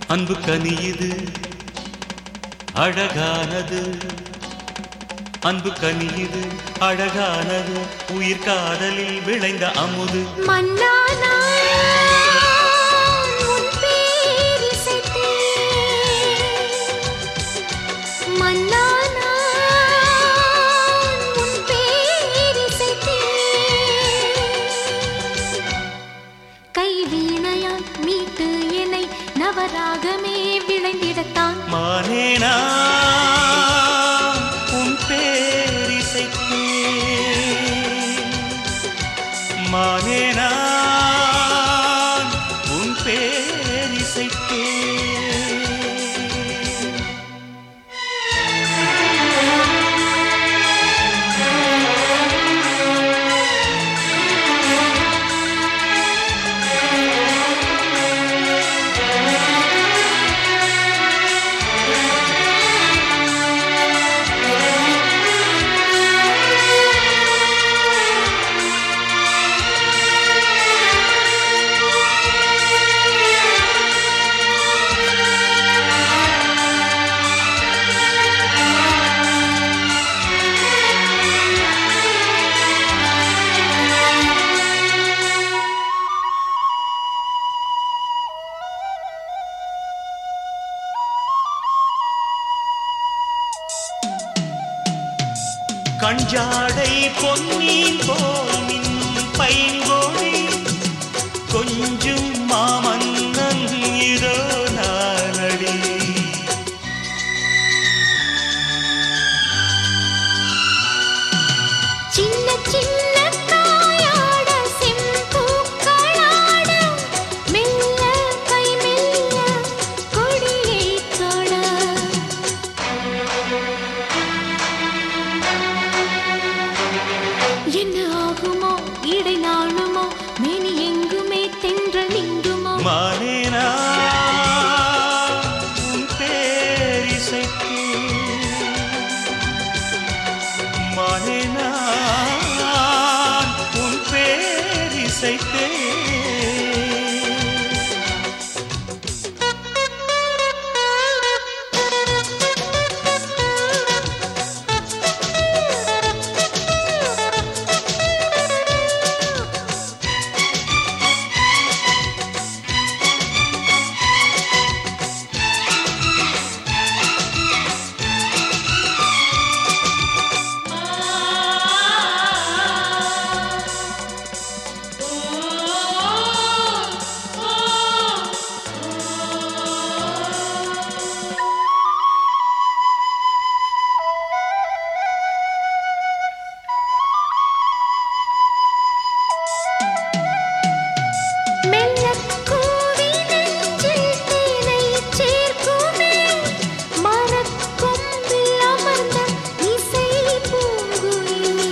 அன்பு கனியுது அழகானது அன்பு கனியுது அழகானது உயிர் காதலில் விளைந்த அமுது மன்னானா உன் பேரிசைத்தே மன்னானா உன் பேரிசைத்தே கைவீணையால் மீட்டு என்னை நவராகமே விளைந்திடத்தான் மானேனா உன் பேரிசைக்கு மானேனா உன் பேரிசைக்கு கஞ்சாடை பொன்னின் போல் மின்னும் பைங்கோடி கொஞ்சும் மாமன்னன் இதோ நானடி சின்ன சின்ன காயாட செம்பூக்களாட மெல்ல கை மெல்ல கொடியை தொட என்ன ஆகுமோ இடை நாணுமோ மேனி எங்குமே தென்றல் நீங்குமோ மானேனா உன் பேரிசைக்கு மானேனா உன் பேரிசைத்தே மெல்லக் கூவி நெஞ்சில் தேனை சேர்க்குமே மரக்கொம்பில் அமர்ந்த இசை பூங்குயில்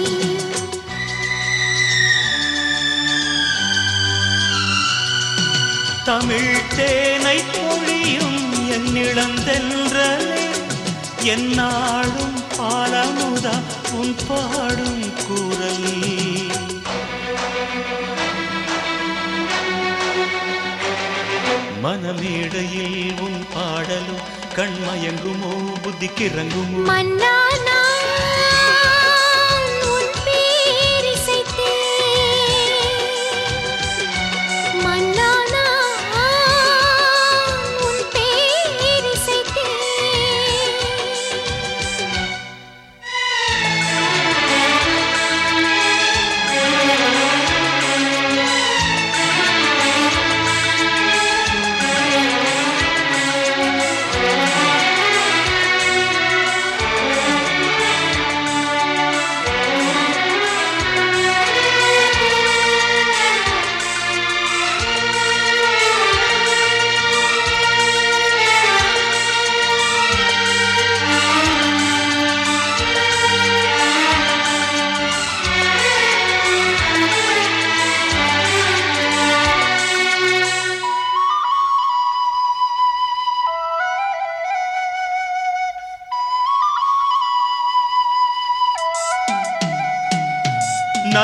தமிழ் தேனை பொழியும் என் இளந்தென்றலே என்னாடும் பாலமுதா உன் பாடும் குரல் மனமேடையில் உன் பாடலும் கண்மயங்குமோ புத்திக்கிறங்குமோ மன்னானா உன் பேரிசைத்தே மன்னானா உன் பேரிசைத்தே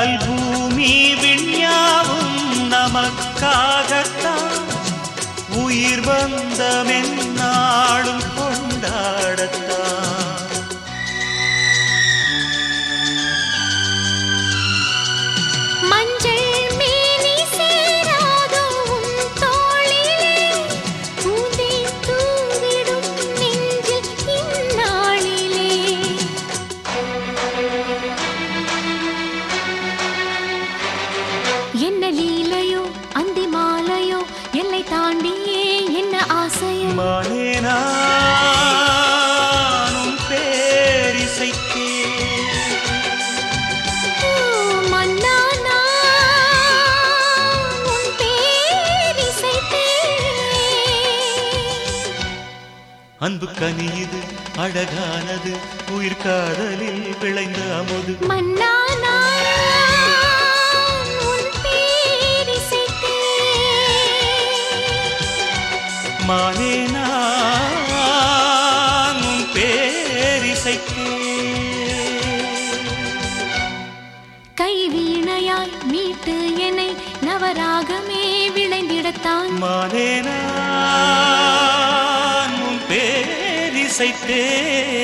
நல்பூமி விண்யாவும் நமக்காகத்தான் உயிர் வந்தமென்னாளும் கொண்டாடத்தான் மஞ்சள் மேனி சேராதோ உன் தோளிலே பூந்தே தூவிடும் நெஞ்சில் இந்நாளிலே என்ன லீலையோ அந்தி மாலையோ எல்லை தாண்டியே என்ன ஆசையோ மானே நானும் பேரிசைக்கே ஓ, மன்னா நான் உன் பேரிசைத்தேன். அன்பு கனியுது அழகானது உயிர் காதலில் விளைந்த அமுது மன்னா நான் உன் பேரிசைத்தேன். மானே நானும் பேரிசைக்கே கை வீணையாய் மீட்டு என்னை நவராகமே விளைந்திடத்தான் மானே நானும் பேரிசைத்தே